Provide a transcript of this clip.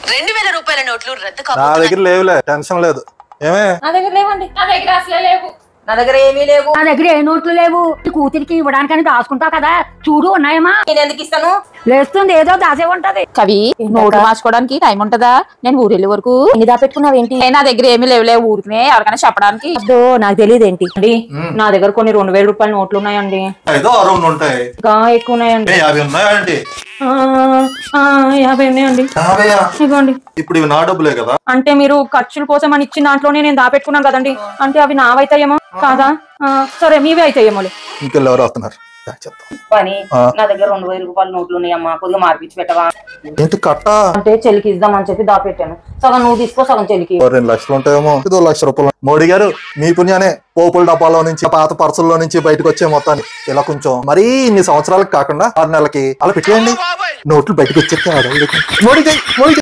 రెండు వేల రూపాయల నోట్లు రద్దు నా కాబోతున్నాయి దగ్గర లేవులే టెన్షన్ లేదు ఏమే నా దగ్గర లేవండి నా దగ్గర అసలే లేవు నా దగ్గర ఏమీ లేవు నా దగ్గర ఏ నోట్లు లేవు ఈ కూతురికి ఇవ్వడానికని దాచుకుంటావు కదా చూడు ఉన్నాయమ్మా నేను ఎందుకు ఇస్తాను లేస్తుంది ఏదో దాసే ఉంటది కవి నోట్లు మార్చుకోవడానికి టైం ఉంటదా నేను ఊరు వెళ్ళే వరకు ఎన్ని దాపెట్టుకున్నావేంటి ఏ, నా దగ్గర ఏమీ లేవులే ఊరికినే ఎవరికైనా చెప్పడానికి అబ్బో నాకు తెలియదు ఏంటి అండి నా దగ్గర కొన్ని రెండు వేల రూపాయల నోట్లు ఉన్నాయండి ఏదో అరౌండ్ ఉంటాయి ఇంకా ఎక్కువ ఉన్నాయండి ఏ యాభై ఉన్నాయా ఏంటి ఆ, ఆ, యాభై ఉన్నాయండి యాభైయా? ఇవ్వండి ఇప్పుడు ఇవి నా డబ్బులే కదా అంటే మీరు ఖర్చుల కోసం అని ఇచ్చిన దాంట్లోనే నేను దాపెట్టుకున్నాను కదండి అంటే అవి నావైతాయేమో కాదా ఆ, సరే మీవే అయితాయేమోలే ఇంకెళ్ళెవరు వస్తున్నారు యా, చెప్తాం పని ఆ. నా దగ్గర రెండు వేల రూపాయల నోట్లు ఉన్నాయమ్మా కొద్దిగా మార్పిచ్చి పెట్టవా ఏంటి కట్ట అంటే చెల్లికి ఇద్దామని చెప్పి దాపెట్టాను సగం నువ్వు తీసుకో సగం చెల్లికి ఓ రెండు లక్షలు ఉంటాయేమో ఇదో లక్ష రూపాయలు మోడీ గారు మీ పుణ్యానే పోపుల డబ్బాలో నుంచి పాత పర్సుల్లో నుంచి బయటకు వచ్చే మొత్తాన్ని ఇలా కొంచెం మరీ ఇన్ని సంవత్సరాలకు కాకుండా ఆరు నెలలకి అలా పెట్టేయండి నోట్లు బయటకు వచ్చేస్తే మోడీ జై, మోడీ జై.